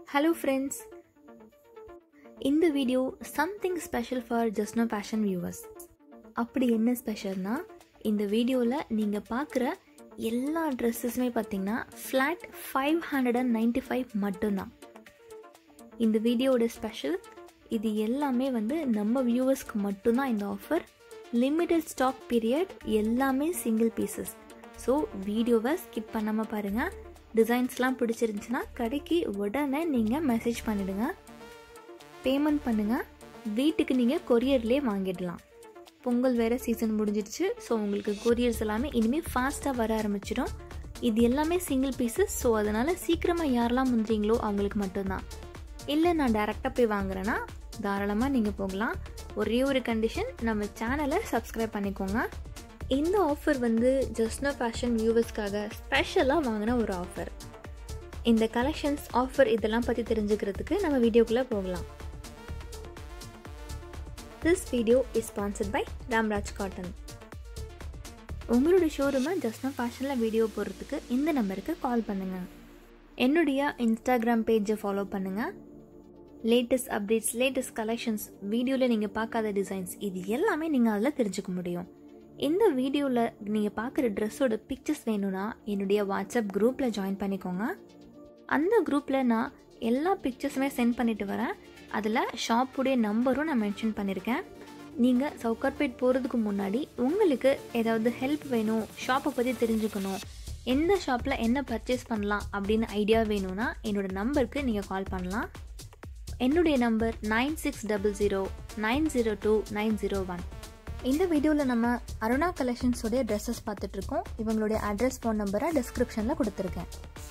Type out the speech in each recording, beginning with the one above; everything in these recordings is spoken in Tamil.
ஹலோ ஃப்ரெண்ட்ஸ் இந்த video something special for just know fashion viewers அப்படி என்ன ஸ்பெஷல்னா இந்த வீடியோவில் நீங்கள் பார்க்குற எல்லா ட்ரெஸ்ஸஸுமே பார்த்தீங்கன்னா flat five hundred and ninety five மட்டும்தான் இந்த வீடியோவோட ஸ்பெஷல் இது எல்லாமே வந்து நம்ம வியூவர்ஸ்க்கு மட்டும்தான் இந்த ஆஃபர் லிமிட்டட் ஸ்டாக் பீரியட் எல்லாமே சிங்கிள் பீசஸ் ஸோ வீடியோவை ஸ்கிப் பண்ணாமல் பாருங்கள் டிசைன்ஸ்லாம் பிடிச்சிருந்துச்சுன்னா கடைக்கு உடனே நீங்கள் மெசேஜ் பண்ணிவிடுங்க பேமெண்ட் பண்ணுங்கள் வீட்டுக்கு நீங்கள் கொரியர்லேயே வாங்கிடலாம் பொங்கல் வேறு சீசன் முடிஞ்சிடுச்சு ஸோ உங்களுக்கு கொரியர்ஸ் எல்லாமே இனிமேல் ஃபாஸ்ட்டாக வர ஆரம்பிச்சிடும் இது எல்லாமே சிங்கிள் பீசஸ் ஸோ அதனால் சீக்கிரமாக யாரெல்லாம் முந்துறீங்களோ அவங்களுக்கு மட்டும்தான் இல்லை நான் டேரெக்டாக போய் வாங்குறேன்னா தாராளமாக நீங்கள் போகலாம் ஒரே ஒரு கண்டிஷன் நம்ம சேனலை சப்ஸ்கிரைப் பண்ணிக்கோங்க இந்த ஆஃபர் வந்து ஜஸ்ட்னோ ஃபேஷன் வியூவர்ஸ்க்காக ஸ்பெஷலாக வாங்கின ஒரு ஆஃபர் இந்த கலெக்ஷன்ஸ் ஆஃபர் இதெல்லாம் பற்றி தெரிஞ்சுக்கிறதுக்கு நம்ம வீடியோக்குள்ளே போகலாம் this video is sponsored by Ramraj cotton உங்களோட ஷோரூமை ஜஸ்ட்னோ ஃபேஷனில் வீடியோ போடுறதுக்கு இந்த நம்பருக்கு கால் பண்ணுங்கள் என்னுடைய இன்ஸ்டாகிராம் பேஜை ஃபாலோ பண்ணுங்கள் லேட்டஸ்ட் அப்டேட்ஸ் லேட்டஸ்ட் கலெக்ஷன்ஸ் வீடியோவில் நீங்கள் பார்க்காத டிசைன்ஸ் இது எல்லாமே நீங்கள் அதில் தெரிஞ்சுக்க முடியும் இந்த வீடியோவில் நீங்கள் பார்க்குற ட்ரெஸ்ஸோட பிக்சர்ஸ் வேணும்னா என்னுடைய வாட்ஸ்அப் குரூப்பில் ஜாயின் பண்ணிக்கோங்க அந்த குரூப்பில் நான் எல்லா பிக்சர்ஸுமே சென்ட் பண்ணிட்டு வரேன் அதில் ஷாப்புடைய நம்பரும் நான் மென்ஷன் பண்ணியிருக்கேன் நீங்கள் சவுகார்பேட் போகிறதுக்கு முன்னாடி உங்களுக்கு ஏதாவது ஹெல்ப் வேணும் ஷாப்பை பற்றி தெரிஞ்சுக்கணும் எந்த ஷாப்பில் என்ன பர்ச்சேஸ் பண்ணலாம் அப்படின்னு ஐடியா வேணும்னா என்னோடய நம்பருக்கு நீங்கள் கால் பண்ணலாம் என்னுடைய number nine six double zero nine zero two nine zero one இந்த வீடியோவில் நம்ம அருணா கலெக்ஷன்ஸோடைய ட்ரெஸ்ஸஸ் பார்த்துட்ருக்கோம் இவங்களுடைய அட்ரஸ் ஃபோன் நம்பரை டிஸ்கிரிப்ஷனில் கொடுத்துருக்கேன்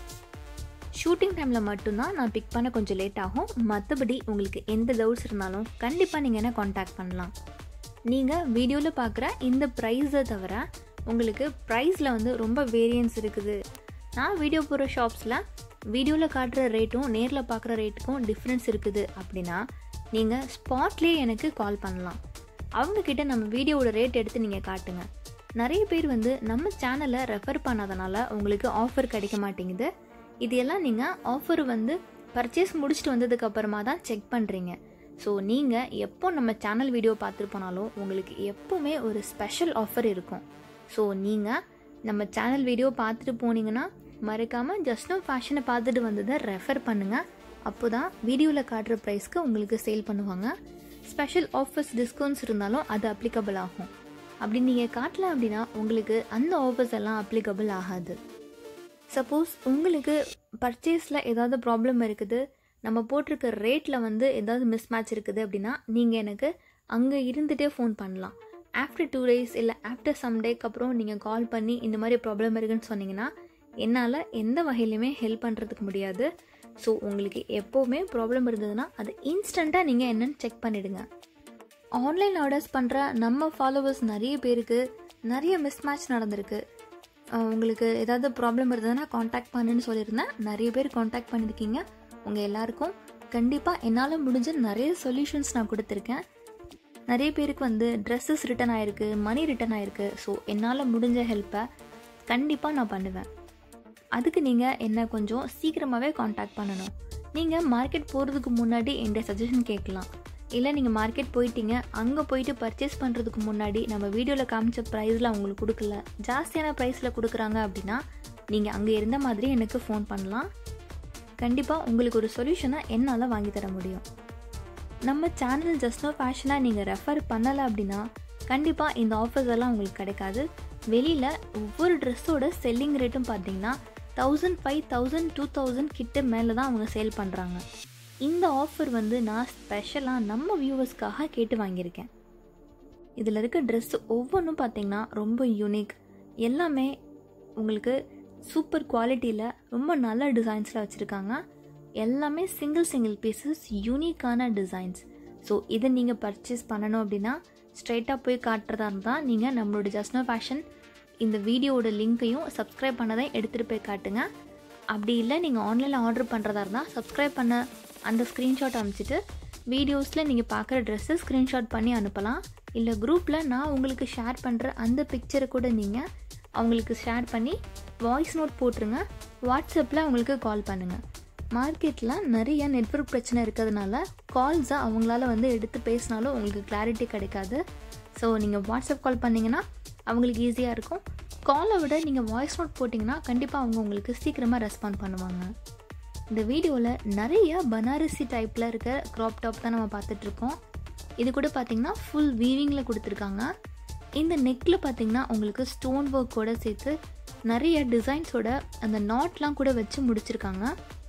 ஷூட்டிங் டைமில் மட்டும்தான் நான் பிக் பண்ண கொஞ்சம் லேட் ஆகும் மற்றபடி உங்களுக்கு எந்த டவுட்ஸ் இருந்தாலும் கண்டிப்பாக நீங்கள் என்ன காண்டாக்ட் பண்ணலாம் நீங்கள் வீடியோவில் பார்க்குற இந்த ப்ரைஸை தவிர உங்களுக்கு ப்ரைஸில் வந்து ரொம்ப வேரியன்ஸ் இருக்குது நான் வீடியோ போகிற ஷாப்ஸில் வீடியோவில் காட்டுற ரேட்டும் நேரில் பார்க்குற ரேட்டுக்கும் டிஃப்ரென்ஸ் இருக்குது அப்படின்னா நீங்கள் ஸ்பாட்லேயே எனக்கு கால் பண்ணலாம் அவங்கக்கிட்ட நம்ம வீடியோவோட ரேட் எடுத்து நீங்கள் காட்டுங்க நிறைய பேர் வந்து நம்ம சேனலை ரெஃபர் பண்ணாதனால உங்களுக்கு ஆஃபர் கிடைக்க மாட்டேங்குது இது எல்லாம் நீங்கள் ஆஃபர் வந்து பர்ச்சேஸ் முடிச்சுட்டு வந்ததுக்கு அப்புறமா தான் செக் பண்ணுறீங்க ஸோ நீங்கள் எப்போ நம்ம சேனல் வீடியோ பார்த்துட்டு போனாலும் உங்களுக்கு எப்போவுமே ஒரு ஸ்பெஷல் ஆஃபர் இருக்கும் ஸோ நீங்கள் நம்ம சேனல் வீடியோ பார்த்துட்டு போனீங்கன்னா மறக்காமல் ஜஸ்ட்னோ ஃபேஷனை பார்த்துட்டு வந்ததை ரெஃபர் பண்ணுங்கள் அப்போ தான் வீடியோவில் காட்டுற ப்ரைஸ்க்கு உங்களுக்கு சேல் பண்ணுவாங்க ஸ்பெஷல் ஆஃபர்ஸ் டிஸ்கவுண்ட்ஸ் இருந்தாலும் அது அப்ளிகபிள் ஆகும் அப்படி நீங்கள் காட்டல அப்படின்னா உங்களுக்கு அந்த ஆஃபர்ஸ் எல்லாம் அப்ளிகபிள் ஆகாது சப்போஸ் உங்களுக்கு பர்ச்சேஸில் ஏதாவது ப்ராப்ளம் இருக்குது நம்ம போட்டிருக்க ரேட்டில் வந்து ஏதாவது மிஸ் மேட்ச் இருக்குது அப்படின்னா நீங்கள் எனக்கு அங்கே இருந்துகிட்டே ஃபோன் பண்ணலாம் ஆஃப்டர் டூ டேஸ் இல்லை ஆஃப்டர் சம் டேக்கு அப்புறம் நீங்கள் கால் பண்ணி இந்த மாதிரி ப்ராப்ளம் இருக்குன்னு சொன்னீங்கன்னா என்னால் எந்த வகையிலையுமே ஹெல்ப் பண்ணுறதுக்கு முடியாது ஸோ உங்களுக்கு எப்போவுமே ப்ராப்ளம் இருந்ததுன்னா அது இன்ஸ்டண்ட்டாக நீங்கள் என்னென்னு செக் பண்ணிவிடுங்க ஆன்லைன் ஆர்டர்ஸ் பண்ணுற நம்ம ஃபாலோவர்ஸ் நிறைய பேருக்கு நிறைய மிஸ்மேட்ச் நடந்திருக்கு உங்களுக்கு ஏதாவது ப்ராப்ளம் இருந்ததுன்னா காண்டாக்ட் பண்ணுன்னு சொல்லியிருந்தேன் நிறைய பேர் காண்டாக்ட் பண்ணியிருக்கீங்க உங்கள் எல்லாருக்கும் கண்டிப்பாக என்னால் முடிஞ்ச நிறைய சொல்யூஷன்ஸ் நான் கொடுத்துருக்கேன் நிறைய பேருக்கு வந்து ட்ரெஸ்ஸஸ் ரிட்டன் ஆகிருக்கு மணி ரிட்டன் ஆகிருக்கு ஸோ என்னால் முடிஞ்ச ஹெல்ப்பை கண்டிப்பாக நான் பண்ணுவேன் அதுக்கு நீங்கள் என்ன கொஞ்சம் சீக்கிரமாகவே காண்டாக்ட் பண்ணணும் நீங்கள் மார்க்கெட் போகிறதுக்கு முன்னாடி எந்த சஜஷன் கேட்கலாம் இல்லை நீங்கள் மார்க்கெட் போயிட்டீங்க அங்கே போயிட்டு பர்ச்சேஸ் பண்ணுறதுக்கு முன்னாடி நம்ம வீடியோவில் காமிச்ச ப்ரைஸில் அவங்களுக்கு கொடுக்கல ஜாஸ்தியான ப்ரைஸில் கொடுக்குறாங்க அப்படின்னா நீங்கள் அங்கே இருந்த மாதிரி எனக்கு ஃபோன் பண்ணலாம் கண்டிப்பாக உங்களுக்கு ஒரு சொல்யூஷனை என்னால் வாங்கி தர முடியும் நம்ம சேனல் ஜஸ்ட்னோ ஃபேஷனாக நீங்கள் ரெஃபர் பண்ணலை அப்படின்னா கண்டிப்பாக இந்த ஆஃபர்ஸ் எல்லாம் உங்களுக்கு கிடைக்காது வெளியில் ஒவ்வொரு ட்ரெஸ்ஸோட செல்லிங் ரேட்டும் பார்த்தீங்கன்னா thousand five thousand two thousand கிட்ட மேலே தான் அவங்க சேல் பண்ணுறாங்க இந்த ஆஃபர் வந்து நான் ஸ்பெஷலாக நம்ம வியூவர்ஸ்க்காக கேட்டு வாங்கியிருக்கேன் இதில் இருக்க ட்ரெஸ் ஒவ்வொன்றும் பார்த்தீங்கன்னா ரொம்ப யூனிக் எல்லாமே உங்களுக்கு சூப்பர் குவாலிட்டியில் ரொம்ப நல்ல டிசைன்ஸில் வச்சுருக்காங்க எல்லாமே சிங்கிள் சிங்கிள் பீசஸ் யூனிக்கான டிசைன்ஸ் ஸோ இதை நீங்கள் பர்ச்சேஸ் பண்ணணும் அப்படின்னா ஸ்ட்ரைட்டாக போய் காட்டுறதா இருந்தால் நீங்கள் நம்மளோட ஜஸ்னோ ஃபேஷன் இந்த வீடியோவோட லிங்க்கையும் சப்ஸ்கிரைப் பண்ணதை எடுத்துகிட்டு போய் காட்டுங்க அப்படி இல்லை நீங்கள் ஆன்லைனில் ஆர்டர் பண்ணுறதா இருந்தால் சப்ஸ்கிரைப் பண்ண அந்த ஸ்க்ரீன்ஷாட் அனுப்பிச்சிட்டு வீடியோஸில் நீங்கள் பார்க்குற ட்ரெஸ்ஸை ஸ்க்ரீன்ஷாட் பண்ணி அனுப்பலாம் இல்லை குரூப்பில் நான் உங்களுக்கு ஷேர் பண்ணுற அந்த பிக்சரை கூட நீங்கள் அவங்களுக்கு ஷேர் பண்ணி வாய்ஸ் நோட் போட்டுருங்க வாட்ஸ்அப்பில் அவங்களுக்கு கால் பண்ணுங்கள் மார்க்கெட்டில் நிறைய நெட்ஒர்க் பிரச்சனை இருக்கிறதுனால கால்ஸை அவங்களால வந்து எடுத்து பேசினாலும் உங்களுக்கு கிளாரிட்டி கிடைக்காது ஸோ நீங்கள் வாட்ஸ்அப் கால் பண்ணிங்கன்னா அவங்களுக்கு ஈஸியாக இருக்கும் காலை விட நீங்கள் வாய்ஸ் நோட் போட்டிங்கன்னா கண்டிப்பாக அவங்க உங்களுக்கு சீக்கிரமாக ரெஸ்பாண்ட் பண்ணுவாங்க இந்த வீடியோவில் நிறைய பனாரசி டைப்பில் இருக்க க்ராப் டாப் தான் நம்ம பார்த்துட்ருக்கோம் இது கூட பார்த்திங்கன்னா ஃபுல் வீவிங்கில் கொடுத்துருக்காங்க இந்த நெக்கில் பார்த்திங்கன்னா உங்களுக்கு ஸ்டோன் ஒர்க்கோட சேர்த்து நிறைய டிசைன்ஸோட அந்த நாட்லாம் கூட வச்சு முடிச்சிருக்காங்க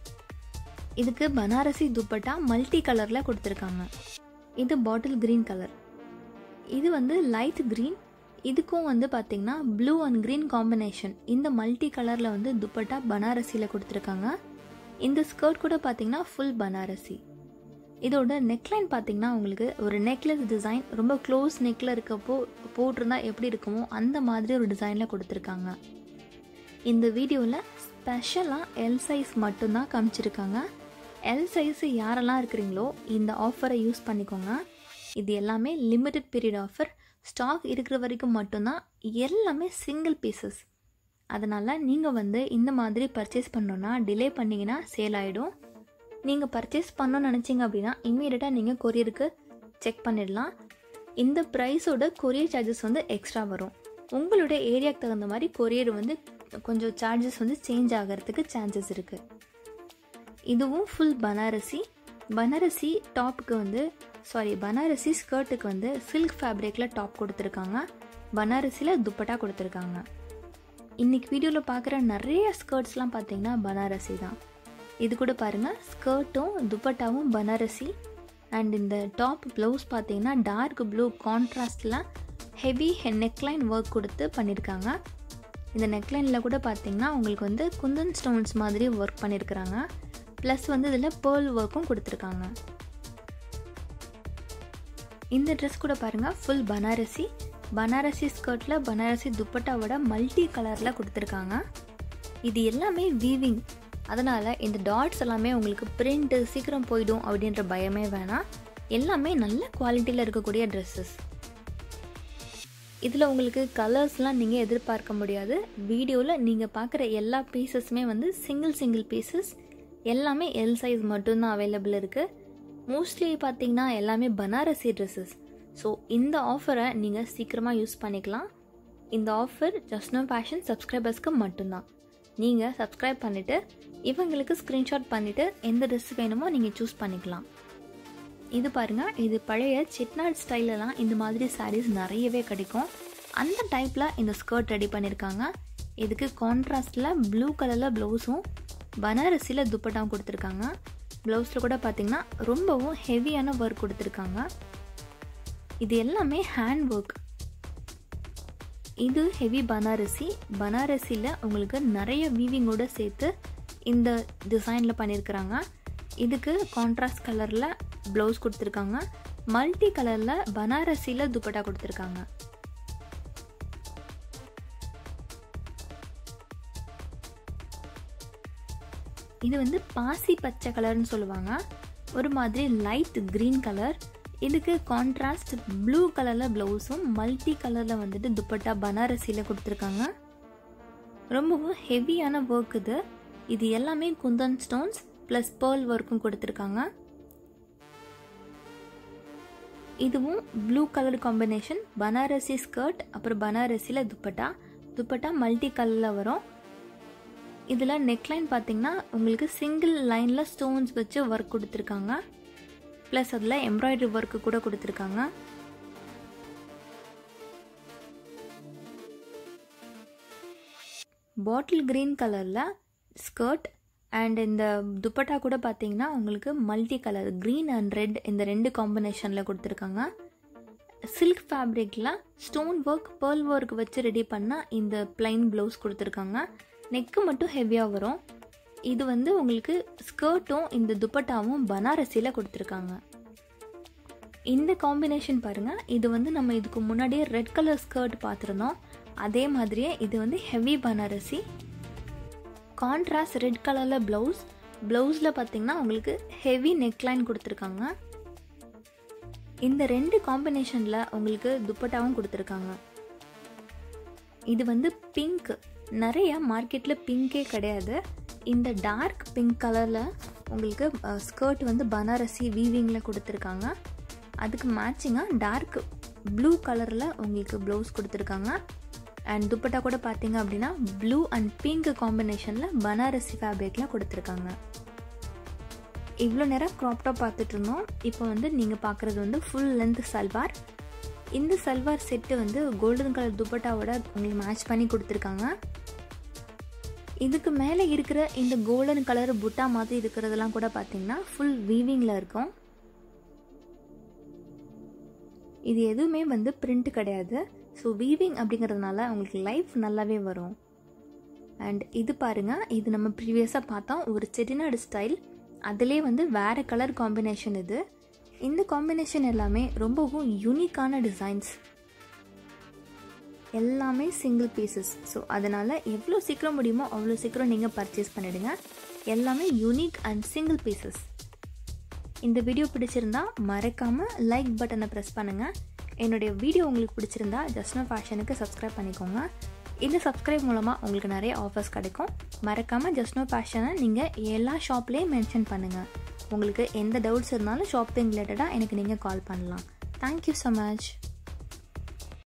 இதுக்கு பனாரசி துப்பட்டா மல்டி கலரில் கொடுத்துருக்காங்க இது பாட்டில் க்ரீன் கலர் இது வந்து லைட் க்ரீன் இதுக்கும் வந்து பார்த்திங்கன்னா ப்ளூ அண்ட் க்ரீன் காம்பினேஷன் இந்த மல்டி கலரில் வந்து துப்பட்டா பனாரசியில் கொடுத்துருக்காங்க இந்த ஸ்கர்ட் கூட பார்த்திங்கன்னா ஃபுல் பனாரசி இதோட நெக்லைன் பார்த்தீங்கன்னா உங்களுக்கு ஒரு நெக்லஸ் டிசைன் ரொம்ப க்ளோஸ் நெக்கில் இருக்கப்போ போட்டிருந்தா எப்படி இருக்குமோ அந்த மாதிரி ஒரு டிசைனில் கொடுத்துருக்காங்க இந்த வீடியோவில் ஸ்பெஷலாக எல் சைஸ் மட்டும்தான் காமிச்சிருக்காங்க எல் சைஸ் யாரெல்லாம் இருக்கிறீங்களோ இந்த ஆஃபரை யூஸ் பண்ணிக்கோங்க இது எல்லாமே லிமிட்டட் பீரியட் ஆஃபர் ஸ்டாக் இருக்கிற வரைக்கும் மட்டும்தான் எல்லாமே சிங்கிள் பீசஸ் அதனால் நீங்கள் வந்து இந்த மாதிரி பர்ச்சேஸ் பண்ணோன்னா டிலே பண்ணிங்கன்னா சேல் ஆகிடும் நீங்கள் பர்ச்சேஸ் பண்ணணும்னு நினச்சிங்க அப்படின்னா இம்மீடியட்டாக நீங்கள் கொரியருக்கு செக் பண்ணிடலாம் இந்த ப்ரைஸோட கொரியர் சார்ஜஸ் வந்து எக்ஸ்ட்ரா வரும் உங்களுடைய ஏரியாவுக்கு தகுந்த மாதிரி கொரியர் வந்து கொஞ்சம் சார்ஜஸ் வந்து சேஞ்ச் ஆகிறதுக்கு சான்சஸ் இருக்குது இதுவும் ஃபுல் பனாரசி பனாரசி டாப்புக்கு வந்து சாரி பனாரசி ஸ்கர்ட்டுக்கு வந்து சில்க் ஃபேப்ரிக்கில் டாப் கொடுத்துருக்காங்க பனாரசியில் துப்பட்டா கொடுத்துருக்காங்க இன்றைக்கி வீடியோவில் பார்க்குற நிறைய ஸ்கர்ட்ஸ்லாம் பார்த்தீங்கன்னா பனாரசி தான் இது கூட பாருங்கள் ஸ்கர்ட்டும் துப்பட்டாவும் பனாரசி அண்ட் இந்த டாப் ப்ளவுஸ் பார்த்தீங்கன்னா டார்க் ப்ளூ கான்ட்ராஸ்டில் ஹெவி நெக்லைன் ஒர்க் கொடுத்து பண்ணியிருக்காங்க இந்த நெக்லைனில் கூட பார்த்தீங்கன்னா உங்களுக்கு வந்து குந்தன் ஸ்டோன்ஸ் மாதிரி ஒர்க் பண்ணியிருக்கிறாங்க ப்ளஸ் வந்து இதில் பேர்ல் ஒர்க்கும் கொடுத்துருக்காங்க இந்த ட்ரெஸ் கூட பாருங்கள் ஃபுல் பனாரசி பனாரசி ஸ்கர்ட்டில் பனாரசி துப்பட்டாவோட மல்டி கலரில் கொடுத்துருக்காங்க இது எல்லாமே வீவிங் அதனால் இந்த டாட்ஸ் எல்லாமே உங்களுக்கு பிரிண்ட்டு சீக்கிரம் போயிடும் அப்படின்ற பயமே வேணாம் எல்லாமே நல்ல குவாலிட்டியில் இருக்கக்கூடிய ட்ரெஸ்ஸஸ் இதில் உங்களுக்கு கலர்ஸ்லாம் நீங்கள் எதிர்பார்க்க முடியாது வீடியோவில் நீங்கள் பார்க்குற எல்லா பீசஸுமே வந்து சிங்கிள் சிங்கிள் பீசஸ் எல்லாமே எல் சைஸ் மட்டும்தான் அவைலபிள் இருக்குது மோஸ்ட்லி பார்த்தீங்கன்னா எல்லாமே பனாரசி ட்ரெஸ்ஸஸ் ஸோ இந்த ஆஃபரை நீங்கள் சீக்கிரமாக யூஸ் பண்ணிக்கலாம் இந்த ஆஃபர் ஜஸ்ட் நோ ஃபேஷன் சப்ஸ்கிரைபர்ஸ்க்கு மட்டும்தான் நீங்கள் சப்ஸ்கிரைப் பண்ணிவிட்டு இவங்களுக்கு ஸ்க்ரீன்ஷாட் பண்ணிவிட்டு எந்த ட்ரெஸ் வேணுமோ நீங்கள் சூஸ் பண்ணிக்கலாம் இது பாருங்கள் இது பழைய செட்நாட் ஸ்டைலெலாம் இந்த மாதிரி சாரீஸ் நிறையவே கிடைக்கும் அந்த டைப்பில் இந்த ஸ்கர்ட் ரெடி பண்ணியிருக்காங்க இதுக்கு கான்ட்ராஸ்டில் ப்ளூ கலரில் ப்ளவுஸும் பனாரசியில் துப்பட்டாவும் கொடுத்துருக்காங்க ப்ளவுஸில் கூட பார்த்திங்கன்னா ரொம்பவும் ஹெவியான ஒர்க் கொடுத்துருக்காங்க இது எல்லாமே ஹேண்ட் ஒர்க் இது ஹெவி பனாரசி பனாரசியில் உங்களுக்கு நிறைய வீவிங்கோட சேர்த்து இந்த டிசைனில் பண்ணியிருக்கிறாங்க இதுக்கு கான்ட்ராஸ்ட் கலரில் ப்ளவுஸ் கொடுத்துருக்காங்க மல்டி கலரில் பனாரசியில் துப்பட்டா கொடுத்துருக்காங்க இது வந்து பாசி பச்சை கலர்னு சொல்லுவாங்க ஒரு மாதிரி லைட் க்ரீன் கலர் இதுக்கு கான்ட்ராஸ்ட் ப்ளூ கலரில் ப்ளவுஸும் மல்டி கலரில் வந்துட்டு துப்பட்டா பனாரசியில் கொடுத்துருக்காங்க ரொம்பவும் ஹெவியான ஒர்க் இது இது எல்லாமே குந்தன் ஸ்டோன்ஸ் ப்ளஸ் பேர்ல் ஒர்க்கும் கொடுத்துருக்காங்க இதுவும் blue colour combination Banarasi skirt அப்புறம் பனாரசியில் துப்பட்டா துப்பட்டா மல்டி கலரில் வரும் இதில் நெக்லைன் பார்த்தீங்கன்னா உங்களுக்கு சிங்கிள் லைனில் ஸ்டோன்ஸ் வச்சு ஒர்க் கொடுத்துருக்காங்க ப்ளஸ் அதில் எம்ப்ராய்டரி ஒர்க்கு கூட கொடுத்துருக்காங்க பாட்டில் க்ரீன் கலரில் ஸ்கர்ட் அண்ட் இந்த துப்பட்டா கூட பார்த்தீங்கன்னா உங்களுக்கு multi colour green and red இந்த ரெண்டு காம்பினேஷனில் கொடுத்துருக்காங்க சில்க் ஃபேப்ரிக்கில் ஸ்டோன் ஒர்க் பேர்ல் ஒர்க் வச்சு ரெடி பண்ணால் இந்த பிளைன் ப்ளவுஸ் கொடுத்துருக்காங்க நெக்கு மட்டும் ஹெவியாக வரும் இது வந்து உங்களுக்கு ஸ்கர்ட்டும் இந்த துப்பட்டாவும் பனாரசியில் கொடுத்துருக்காங்க இந்த காம்பினேஷன் பாருங்கள் இது வந்து நம்ம இதுக்கு முன்னாடியே ரெட் கலர் ஸ்கர்ட் பார்த்துருந்தோம் அதே மாதிரியே இது வந்து ஹெவி பனாரசி கான்ட்ராஸ்ட் ரெட் கலரில் ப்ளவுஸ் ப்ளவுஸில் பார்த்தீங்கன்னா உங்களுக்கு ஹெவி நெக்லைன் கொடுத்துருக்காங்க இந்த ரெண்டு காம்பினேஷனில் உங்களுக்கு துப்பட்டாவும் கொடுத்துருக்காங்க இது வந்து பிங்க் நிறைய மார்க்கெட்டில் பிங்கே கிடையாது இந்த டார்க் பிங்க் கலரில் உங்களுக்கு ஸ்கர்ட் வந்து பனாரசி வீவிங்கில் கொடுத்துருக்காங்க அதுக்கு மேட்சிங்காக டார்க் ப்ளூ கலரில் உங்களுக்கு ப்ளவுஸ் கொடுத்துருக்காங்க அண்ட் துப்பட்டா கூட பார்த்தீங்க அப்படின்னா ப்ளூ அண்ட் பிங்க் காம்பினேஷனில் பனாரசி ஃபேப்ரிக்கில் கொடுத்துருக்காங்க இவ்வளோ நேரம் க்ராப் டாப் பார்த்துட்டு இருந்தோம் இப்போ வந்து நீங்கள் பார்க்குறது வந்து ஃபுல் லென்த் சல்வார் இந்த சல்வார் செட்டு வந்து கோல்டன் கலர் துப்பட்டாவோட உங்களுக்கு மேட்ச் பண்ணி கொடுத்துருக்காங்க இதுக்கு மேலே இருக்கிற இந்த கோல்டன் கலர் புட்டா மாதிரி இருக்கிறதெல்லாம் கூட பார்த்தீங்கன்னா ஃபுல் வீவிங்கில் இருக்கும் இது எதுவுமே வந்து பிரிண்ட் கிடையாது ஸோ வீவிங் அப்படிங்கிறதுனால உங்களுக்கு லைஃப் நல்லாவே வரும் அண்ட் இது பாருங்கள் இது நம்ம ப்ரீவியஸாக பார்த்தோம் ஒரு செட்டிநாடு ஸ்டைல் அதிலே வந்து வேறு கலர் காம்பினேஷன் இது இந்த காம்பினேஷன் எல்லாமே ரொம்பவும் யூனிக்கான டிசைன்ஸ் எல்லாமே சிங்கிள் பீசஸ் ஸோ அதனால் எவ்வளோ சீக்கிரம் முடியுமோ அவ்வளோ சீக்கிரம் நீங்கள் பர்ச்சேஸ் பண்ணிவிடுங்க எல்லாமே யூனிக் அண்ட் சிங்கிள் பீசஸ் இந்த வீடியோ பிடிச்சிருந்தா மறக்காமல் லைக் பட்டனை ப்ரெஸ் பண்ணுங்கள் என்னுடைய வீடியோ உங்களுக்கு பிடிச்சிருந்தா ஜஸ்னோ ஃபேஷனுக்கு சப்ஸ்கிரைப் பண்ணிக்கோங்க இந்த சப்ஸ்கிரைப் மூலமாக உங்களுக்கு நிறைய ஆஃபர்ஸ் கிடைக்கும் மறக்காமல் ஜஸ்னோ ஃபேஷனை நீங்கள் எல்லா ஷாப்லேயும் மென்ஷன் பண்ணுங்கள் உங்களுக்கு எந்த டவுட்ஸ் இருந்தாலும் ஷாப்பிங் ரிலேட்டடாக எனக்கு நீங்கள் கால் பண்ணலாம் தேங்க்யூ ஸோ மச்